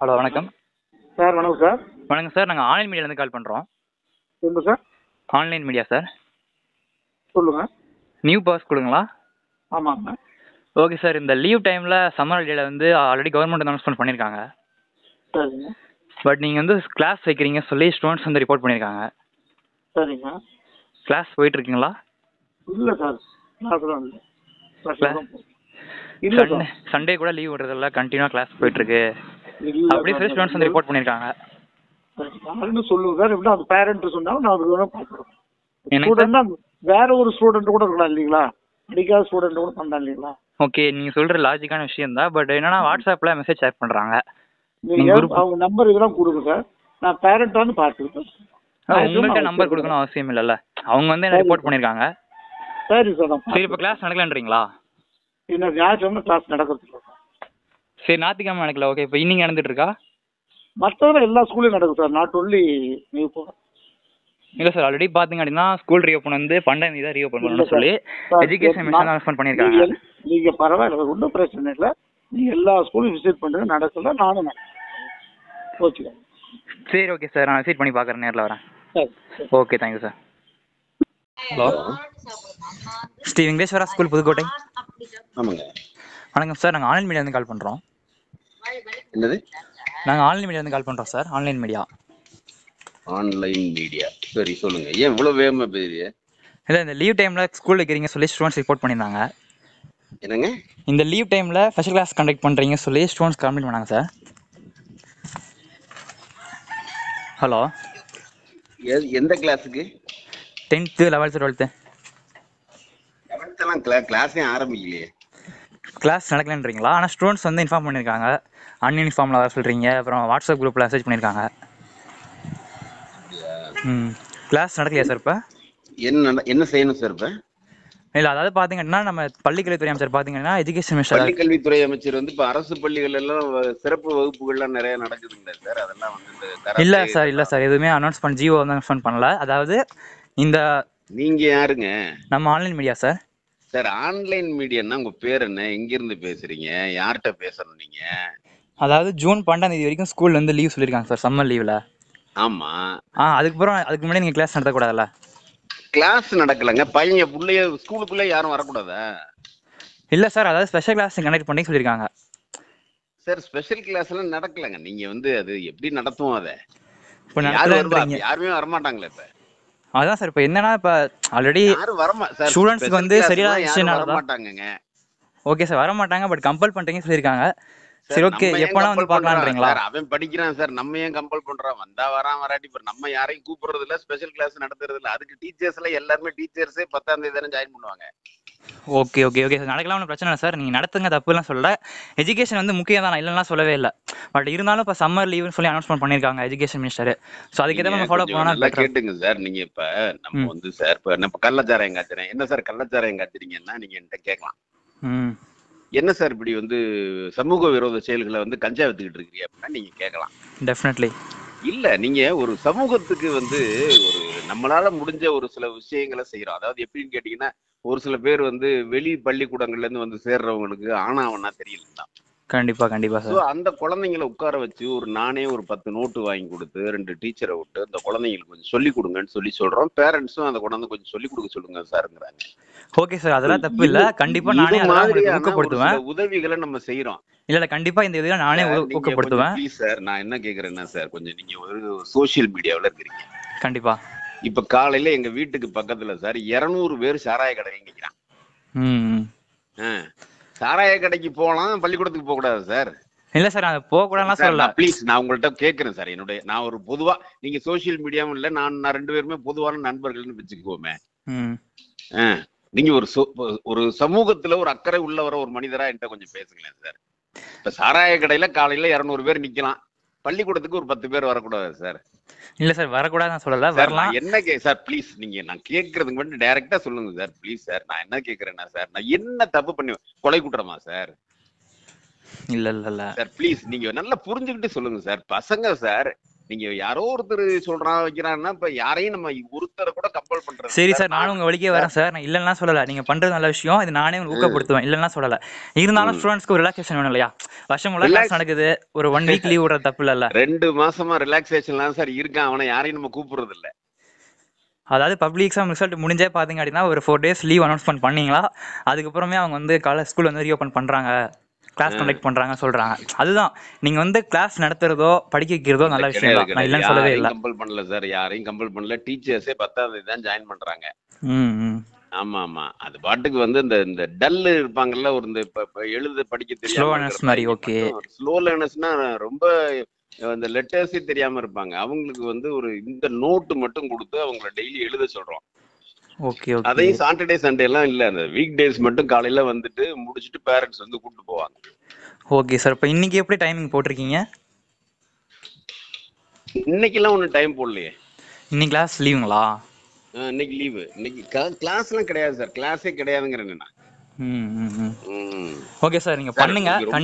Hello வணக்கம் sir வணக்கம் sir வணக்கம் சார் நாங்கள் ஆன்லைன் மீடியாலேருந்து கால் பண்ணுறோம் சொல்லுங்க சார் ஆன்லைன் மீடியா சார் சொல்லுங்க நியூ பாஸ் கொடுங்களா ஆமாங்க ஓகே சார் இந்த லீவ் டைமில் சம்மர் ஹாலிடேல வந்து ஆல்ரெடி கவர்மெண்ட் அனௌன்ஸ்மெண்ட் பண்ணியிருக்காங்க சரிங்க பட் நீங்கள் வந்து கிளாஸ் வைக்கிறீங்க சொல்லி ஸ்டூடெண்ட்ஸ் வந்து ரிப்போர்ட் பண்ணியிருக்காங்க சரிங்க கிளாஸ் போயிட்டு இருக்கீங்களா இல்லை சார் கிளாஸ் தான் இல்லை கிளாஸ் Class? தான் போ- இல்லை சண்டே சார் சண்டே கூட லீவ் விடுறதில்ல கண்டினியூவாக கிளாஸ் போயிட்டுருக்கு இல்லை அப்படி சொல்லி ஸ்டூடெண்ட்ஸ் வந்து ரிப்போர்ட் பண்ணியிருக்காங்க யாருன்னு சொல்லுங்க சார் எப்படின்னா அது பேரண்ட் சொன்னாலும் நான் அதுக்கு வேணா பார்க்குறேன் எனக்கு ஸ்டூடெண்ட் வேற ஒரு ஸ்டூடெண்ட் கூட இருக்கலாம் இல்லைங்களா படிக்காத ஸ்டூடெண்ட் கூட பண்ணலாம் இல்லைங்களா ஓகே நீங்கள் சொல்கிற லாஜிக்கான விஷயம் தான் பட் என்னன்னா வாட்ஸ்அப்பில் மெசேஜ் ஷேர் பண்ணுறாங்க நீங்க நீங்க group- அவங்க நம்பர் இதெல்லாம் கொடுங்க சார் நான் பேரண்ட் வந்து பார்த்துக்கிட்டேன் உங்கள்கிட்ட நம்பர் கொடுக்கணும் அவசியம் இல்லைல்ல அவங்க வந்து என்ன ரிப்போர்ட் பண்ணியிருக்காங்க சரி சார் நான் சரி இப்போ கிளாஸ் நடக்கலன்றீங்களா இன்னும் ஞாயிற்றுக்கிழமை கிளாஸ் நடக்கிறது இல்லை சார் சரி ஞாயிற்றுக்கிழமை நடக்கல ஓகே இப்போ இன்னிங் நடந்துட்டு இருக்கா மற்றதெல்லாம் எல்லா ஸ்கூல்லையும் நடக்குது சார் நாட் ஒன்லி நியூ இல்லை சார் ஆல்ரெடி பார்த்தீங்க அப்படின்னா ஸ்கூல் ரீஓப்பன் வந்து பன்னெண்டாம் தேதி தான் ரீஓப்பன் இல்ல பண்ணணும்னு சார். சொல்லி சார், எஜுகேஷன் நான்- மிஷன் அனௌன்ஸ்மெண்ட் பண்ணியிருக்காங்க நீங்க நீங்க பரவாயில்ல ஒன்றும் பிரச்சனை இல்லை நீங்க எல்லா ஸ்கூலும் விசிட் பண்ணுங்க நடக்கல நானும் ஓகே சரி ஓகே சார் நான் விசிட் பண்ணி பார்க்குறேன் நேரில் வரேன் சரி சரி okay thank you sir hello Sri Venkateswara school Pudukkottai ஆமாங்க வணக்கம் சார் நாங்கள் ஆன்லைன் மீடியாலேருந்து கால் பண்ணுறோம் என்னது நாங்கள் ஆன்லைன் மீடியாலேருந்து கால் பண்ணுறோம் sir online media online media சரி சொல்லுங்க ஏன் இவ்வளவு வேகமா பேசுறீங்க இல்லை இந்த லீவ் டைமில் ஸ்கூல் வைக்கிறீங்க சொல்லி ஸ்டூடெண்ட்ஸ் ரிப்போர்ட் பண்ணியிருந்தாங்க என்னங்க இந்த லீவ் டைமில் ஸ்பெஷல் கிளாஸ் கண்டக்ட் பண்ணுறீங்க சொல்லி ஸ்டூடெண்ட்ஸ் கம்ப்ளைண்ட் பண்ணாங்க சார் ஹலோ எ- எந்த கிளாஸுக்கு டென்த்து லெவல்த்து டுவெல்த்து லெவன்த்தெல்லாம் கிளா கிளாஸே ஆரம்பிக்கலையே கிளாஸ் நடக்கலன்றீங்களா ஆனால் ஸ்டூடெண்ட்ஸ் வந்து இன்ஃபார்ம் பண்ணியிருக்காங்க அன்யூனிஃபார்மில் வர சொல்கிறீங்க அப்புறம் வாட்ஸ்அப் குரூப்பில் மெசேஜ் பண்ணியிருக்காங்க ம் கிளாஸ் நடக்கலையா சார் இப்போ என்ன நட- என்ன செய்யணும் சார் இப்ப இல்லை அதாவது பார்த்தீங்கன்னா நம்ம பள்ளிக்கல்வித்துறை அமைச்சர் பார்த்தீங்கன்னா எஜுகேஷன் பள்ளி மினிஸ்டர் கல்வித்துறை அமைச்சர் வந்து இப்ப அரசு பள்ளிகள் எல்லாம் வ- சிறப்பு வகுப்புகள்லாம் நிறைய நடக்குதுங்களா சார் அதெல்லாம் வந்து இந்த karate இல்லை சார் இல்லை சார் எதுவுமே அனௌன்ஸ் பண்ண ஜியோ வந்து அனௌன்ஸ் பண்ணல அதாவது இந்த நீங்க யாருங்க நம்ம online media sir sir online மீடியான்னா உங்க பேர் என்ன எங்க இருந்து பேசுறீங்க யார்கிட்ட பேசணும் நீங்க அதாவது ஜூன் பன்னெண்டாம் தேதி வரைக்கும் ஸ்கூல்ல வந்து லீவ் சொல்லியிருக்காங்க சார் சம்மர் லீவில் ஆமா ஆ அதுக்கப்புறம் அதுக்கு முன்னாடி நீங்கள் கிளாஸ் நடத்தக்கூடாதுல்ல கிளாஸ் நடக்கலங்க பையன் புள்ளைய ஸ்கூலுக்குள்ள யாரும் வரக்கூடாதா இல்லை சார் அதாவது ஸ்பெஷல் கிளாஸ் கண்டக்ட் பண்ணி சொல்லியிருக்காங்க சார் ஸ்பெஷல் கிளாஸ் எல்லாம் நடக்கலங்க நீங்க வந்து அது எப்படி நடத்துவோம் அதை இப்போ யாரு வருவா நடத்துறீங்க யாருமே வரமாட்டாங்களே இப்ப அதான் சார் இப்போ என்னன்னா இப்போ ஆல்ரெடி யாரும் வரமா சார் Students க்கு special வந்து class சரியான எல்லாம் யாரும் விஷயம்னால தான். வரமாட்டாங்கங்க ஓகே சார் வர மாட்டாங்க பட் கம்பல் பண்ணுறீங்கன்னு சொல்லியிருக்காங்க சார், சரி ஓகே நம்ம ஏன் எப்போனா வந்து compel பண்றோம்? பார்க்கலான்றீங்களா சார், அவன் படிக்கிறான் சார் நம்ம ஏன் கம்பல் பண்றோம் வந்தா வரான் வராட்டி இப்ப நம்ம யாரையும் கூப்பிடுறது இல்ல ஸ்பெஷல் கிளாஸ் நடத்துறது இல்ல அதுக்கு டீச்சர்ஸ் எல்லாம் எல்லாருமே டீச்சர்ஸே பத்தாம் தேதி தானே ஜாயின் பண்ணுவாங்க ஓகே ஓகே ஓகே சார் நடக்கலாம் ஒன்றும் பிரச்சனை இல்லை சார் நீங்கள் நடத்துங்க தப்புலாம் சொல்லல எஜுகேஷன் வந்து முக்கியம் தான் இல்லைன்னா சொல்லவே இல்லை பட் இருந்தாலும் இப்போ சம்மர் லீவுன்னு சொல்லி அனௌன்ஸ்மெண்ட் பண்ணியிருக்காங்க எஜுகேஷன் மினிஸ்டர் ஸோ அதுக்கு நம்ம நீங்க ஃபாலோ கொஞ்சம் பண்ணா நல்லா பெட்டர் கேட்டுங்க சார் நீங்க இப்ப நம்ம ம். வந்து சார் இப்ப என்ன இப்ப கள்ளச்சாராயம் காய்ச்சறேன் என்ன சார் கள்ளச்சாராயம் காய்ச்சறீங்கன்னா நீங்க என்கிட்ட கேட்கலாம் ம் என்ன சார் இப்படி வந்து சமூக விரோத செயல்களை வந்து கஞ்சா வித்துக்கிட்டு இருக்கிறீங்க அப்படின்னா நீங்க கேட்கலாம் டெஃபினெட்லி இல்ல நீங்க ஒரு சமூகத்துக்கு வந்து ஒரு நம்மளால முடிஞ்ச ஒரு சில விஷயங்களை செய்யறோம் அதாவது எப்படின்னு கேட்டீங்கன்னா ஒரு சில பேர் வந்து வெளி பள்ளிக்கூடங்கள்ல இருந்து வந்து சேர்றவங்களுக்கு ஆனாவனா தெரியல கண்டிப்பாக கண்டிப்பாக ஸோ சார் அந்த குழந்தைங்களை உட்கார வச்சு ஒரு நானே ஒரு பத்து நோட்டு வாங்கி கொடுத்து ரெண்டு டீச்சரை விட்டு அந்த குழந்தைங்களுக்கு கொஞ்சம் சொல்லி கொடுங்கன்னு சொல்லி சொல்றோம் பேரண்ட்ஸும் அந்த குழந்தை கொஞ்சம் சொல்லி கொடுக்க சொல்லுங்க சாருங்கிறாங்க ஓகே சார் அதெல்லாம் தப்பு இல்லை இது- கண்டிப்பாக இது நானே அதெல்லாம் உங்களுக்கு மாதிரியான ஒரு ஊக்கப்படுத்துவேன் சில உதவிகளை நம்ம செய்யறோம் இல்லை இல்லை கண்டிப்பாக இந்த இதில் நானே ஊ- ஊக்கப்படுத்துவேன் ப்ளீஸ் சார் நான் என்ன கேக்குறேன்னா சார் கொஞ்சம் நீங்க ஒரு சோஷியல் மீடியாவுல இருக்கிறீங்க கண்டிப்பாக இப்ப காலையில எங்க வீட்டுக்கு பக்கத்துல சார் 200 பேர் சாராய கடையில் நிக்கிறான் ம் ம். ஆ. சாராய கடைக்கு போகலாம் பள்ளிக்கூடத்துக்கு போக கூடாது சார் இல்லை சார் அது போகக்கூடாதுலாம் சொல்லல ப்ளீஸ் நான் உங்கள்ட்ட கேக்குறேன் சார் என்னுடைய நான் ஒரு பொதுவா நீங்க சோஷியல் மீடியாவும் இல்ல நான் நான் ரெண்டு பேருமே பொதுவான நண்பர்கள்னு வச்சுக்கோமே ம் ஆ. நீங்க ஒரு சோ- ஒரு சமூகத்துல ஒரு அக்கறை உள்ளவர ஒரு மனிதரா என்கிட்ட கொஞ்சம் பேசுங்களேன் சார் இப்ப சாராய கடையில காலையில 200 பேர் நிக்கலாம் பள்ளிக்கூடத்துக்கு ஒரு பத்து பேர் வரக்கூடாது சார் இல்லை சார் வரக்கூடாதுன்னு நான் சொல்லல சார், வரலாம் நான் என்ன கே சார் ப்ளீஸ் நீங்க நான் கேக்குறதுக்கு மட்டும் டைரக்டா சொல்லுங்க சார் ப்ளீஸ் சார் நான் என்ன கேக்குறேன்னா சார் நான் என்ன தப்பு பண்ணி கொலை குற்றமா சார் இல்லை இல்லை இல்லை சார் ப்ளீஸ் நீங்க நல்லா புரிஞ்சுக்கிட்டு சொல்லுங்க சார் பசங்க சார் நீங்க யாரோ ஒருத்தர் சொல்றான் வைக்கிறான்னா இப்ப யாரையும் நம்ம ஒருத்தரை கூட கம்பல் பண்றது சரி இல்ல. சார் நானும் உங்க வழிக்கே வரேன் சார் நான் இல்லைன்னா சொல்லல நீங்க பண்றது நல்ல விஷயம் இது நானே உங்களுக்கு ஊக்கப்படுத்துவேன் இல்லைன்னா சொல்லல இருந்தாலும் ஸ்டூடெண்ட்ஸ்க்கு ஒரு ரிலாக்ஸேஷன் வேணும் இல்லையா வருஷம் முழு Relax- கிளாஸ் நடக்குது ஒரு ஒன் வீக் லீவ் விடுறது தப்பு இல்ல ரெண்டு மாசமா ரிலாக்ஸேஷன்லாம் சார் இருக்கான் அவனை யாரையும் நம்ம கூப்பிடுறது இல்ல அதாவது பப்ளிக் எக்ஸாம் ரிசல்ட் முடிஞ்சே பாத்தீங்க அப்படின்னா ஒரு ஃபோர் டேஸ் லீவ் அனௌன்ஸ்மெண்ட் பண்ணீங்களா அதுக்கப்புறமே அவங்க வந்து காலேஜ் ஸ்கூல் வந்து ரீஓபன் பண்றாங்க கிளாஸ் கண்டக்ட் பண்றாங்க சொல்றாங்க அதுதான் நீங்க வந்து கிளாஸ் நடத்துறதோ படிக்க வைக்கிறதோ நல்ல விஷயம் தான் நான் இல்லைன்னு சொல்லவே இல்லை கம்பல் பண்ணல சார் யாரையும் கம்பல் பண்ணல டீச்சர்ஸே பத்தாம் தேதி தான் ஜாயின் பண்றாங்க ம் ம் ஆமா ஆமா அது பாட்டுக்கு வந்து இந்த இந்த டல் இருப்பாங்கல்ல ஒரு இந்த இப்ப- இப்ப எழுத படிக்க Slowness மாதிரி, okay. ஸ்லோ லேர்னர்ஸ்னா ரொம்ப அந்த லெட்டர்ஸே தெரியாம இருப்பாங்க அவங்களுக்கு வந்து ஒரு இந்த நோட்டு மட்டும் கொடுத்து அவங்கள டெய்லி எழுத சொல்றோம் ஓகே ஓகே அதையும் சாட்டர்டே சண்டே எல்லாம் இல்ல அந்த வீக் டேஸ் மட்டும் காலையில வந்துட்டு முடிச்சிட்டு பேரண்ட்ஸ் வந்து கூப்பிட்டு போவாங்க ஓகே சார் இப்போ இன்னைக்கு எப்படி டைமிங் போட்டிருக்கீங்க இன்னைக்கெல்லாம் ஒன்றும் டைம் போடலையே இன்னைக்கு கிளாஸ் லீவுங்களா அஹ் இன்னைக்கு லீவு இன்னைக்கு கிளாஸ் எல்லாம் கிடையாது சார் கிளாஸே கிடையாதுங்கிறேன் நான் ம் ம் ம் ம். ஓகே சார் நீங்க சார், பண்ணுங்க உங்களுக்கு ரொம்ப